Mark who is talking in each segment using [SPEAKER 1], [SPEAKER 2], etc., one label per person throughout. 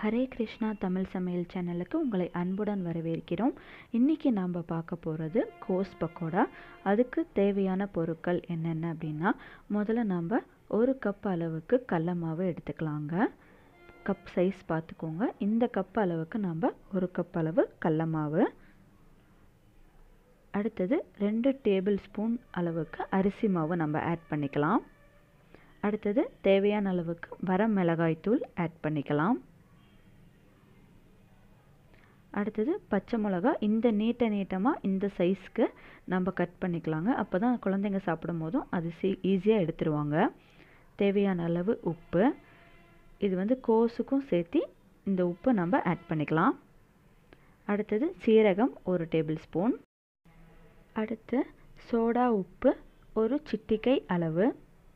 [SPEAKER 1] ஹரே கிருஷ்ணா தமிழ் சமையல் சேனலுக்கு உங்களை அன்புடன் வரவேற்கிறோம் இன்றைக்கி நாம் பார்க்க போகிறது கோஸ் பக்கோடா அதுக்கு தேவையான பொருட்கள் என்னென்ன அப்படின்னா முதல்ல நம்ம ஒரு கப் அளவுக்கு கடல மாவு எடுத்துக்கலாங்க கப் சைஸ் பார்த்துக்கோங்க இந்த கப் அளவுக்கு நம்ம ஒரு கப் அளவு கடல மாவு அடுத்தது ரெண்டு டேபிள் ஸ்பூன் அளவுக்கு அரிசி மாவு நம்ம ஆட் பண்ணிக்கலாம் அடுத்தது தேவையான அளவுக்கு வர மிளகாய் தூள் ஆட் பண்ணிக்கலாம் அடுத்தது பச்சை மிளகா இந்த நீட்ட நீட்டமாக இந்த சைஸ்க்கு நம்ம கட் பண்ணிக்கலாங்க அப்போ தான் குழந்தைங்க சாப்பிடும் போதும் அது சீ ஈஸியாக எடுத்துருவாங்க தேவையான அளவு உப்பு இது வந்து கோஸுக்கும் சேர்த்து இந்த உப்பு நம்ம ஆட் பண்ணிக்கலாம் அடுத்தது சீரகம் ஒரு டேபிள் ஸ்பூன் அடுத்து சோடா உப்பு ஒரு சிட்டிக்கை அளவு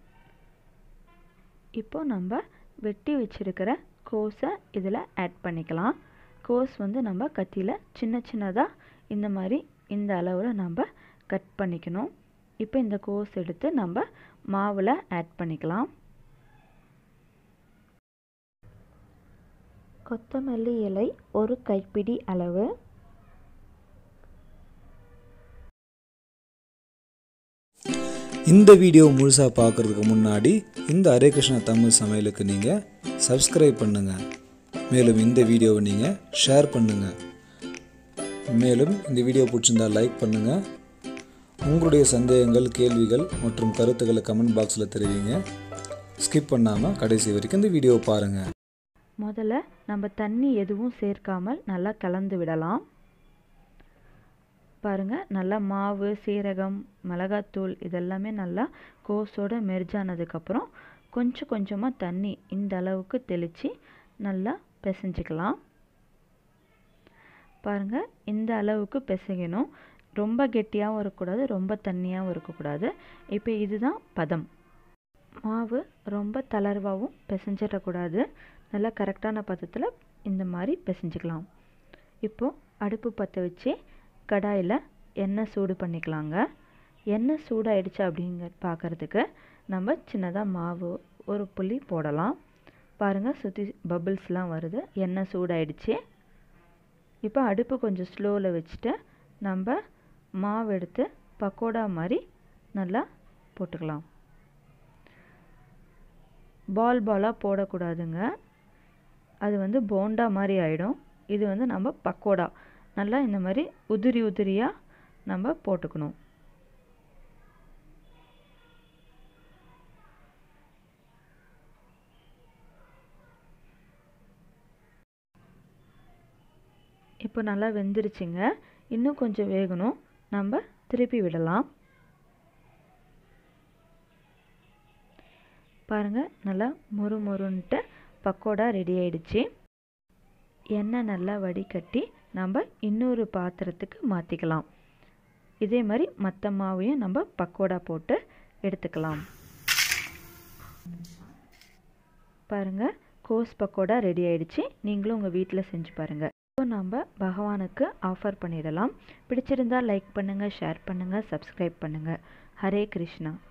[SPEAKER 1] இப்போ நம்ம வெட்டி வச்சுருக்கிற கோஸை இதில் ஆட் பண்ணிக்கலாம் கோஸ் வந்து நம்ம கத்தியில் சின்ன சின்னதாக இந்த மாதிரி இந்த அளவில் நம்ம கட் பண்ணிக்கணும் இப்போ இந்த கோஸ் எடுத்து நம்ம மாவில் ஆட் பண்ணிக்கலாம் கொத்தமல்லி இலை ஒரு கைப்பிடி அளவு
[SPEAKER 2] இந்த வீடியோ முழுசாக பார்க்குறதுக்கு முன்னாடி இந்த ஹரே கிருஷ்ணா தமிழ் சமையலுக்கு நீங்கள் சப்ஸ்கிரைப் பண்ணுங்கள் மேலும் இந்த வீடியோவை நீங்கள் ஷேர் பண்ணுங்கள் மேலும் இந்த வீடியோ பிடிச்சிருந்தா லைக் பண்ணுங்கள் உங்களுடைய சந்தேகங்கள் கேள்விகள் மற்றும் கருத்துக்களை கமெண்ட் பாக்ஸில் தெரிவிங்க ஸ்கிப் பண்ணாமல் கடைசி வரைக்கும் இந்த வீடியோவை பாருங்கள்
[SPEAKER 1] முதல்ல நம்ம தண்ணி எதுவும் சேர்க்காமல் நல்லா கலந்து விடலாம் பாருங்கள் நல்லா மாவு சீரகம் மிளகாத்தூள் இதெல்லாமே நல்லா கோஸோட மெர்ஜானதுக்கப்புறம் கொஞ்சம் கொஞ்சமாக தண்ணி இந்த அளவுக்கு தெளித்து நல்லா பிசைஞ்சிக்கலாம் பாருங்கள் இந்த அளவுக்கு பிசைக்கணும் ரொம்ப கெட்டியாகவும் இருக்கக்கூடாது ரொம்ப தண்ணியாகவும் இருக்கக்கூடாது இப்போ இதுதான் பதம் மாவு ரொம்ப தளர்வாகவும் பிசைஞ்சிடக்கூடாது நல்லா கரெக்டான பதத்தில் இந்த மாதிரி பிசைஞ்சிக்கலாம் இப்போது அடுப்பு பற்ற வச்சு கடாயில் எண்ணெய் சூடு பண்ணிக்கலாங்க எண்ணெய் சூடாயிடுச்சு அப்படிங்க பார்க்குறதுக்கு நம்ம சின்னதாக மாவு ஒரு புள்ளி போடலாம் பாருங்கள் சுற்றி பபிள்ஸ்லாம் வருது எண்ணெய் சூடாயிடுச்சு இப்போ அடுப்பு கொஞ்சம் ஸ்லோவில் வச்சுட்டு நம்ம மாவு எடுத்து பக்கோடா மாதிரி நல்லா போட்டுக்கலாம் பால் பாலாக போடக்கூடாதுங்க அது வந்து போண்டா மாதிரி ஆகிடும் இது வந்து நம்ம பக்கோடா நல்லா இந்த மாதிரி உதிரி உதிரியாக நம்ம போட்டுக்கணும் இப்போ நல்லா வெந்துருச்சுங்க இன்னும் கொஞ்சம் வேகணும் நம்ம திருப்பி விடலாம் பாருங்கள் நல்லா மொறு மொறுன்ட்டு பக்கோடா ரெடி ஆயிடுச்சு எண்ணெய் நல்லா வடிகட்டி நம்ம இன்னொரு பாத்திரத்துக்கு மாற்றிக்கலாம் இதே மாதிரி மற்ற மாவையும் நம்ம பக்கோடா போட்டு எடுத்துக்கலாம் பாருங்கள் கோஸ் பக்கோடா ரெடி ஆயிடுச்சு நீங்களும் உங்கள் வீட்டில் செஞ்சு பாருங்கள் இப்போ நம்ம பகவானுக்கு ஆஃபர் பண்ணிடலாம் பிடிச்சிருந்தா லைக் பண்ணுங்கள் ஷேர் பண்ணுங்கள் சப்ஸ்கிரைப் பண்ணுங்கள் ஹரே கிருஷ்ணா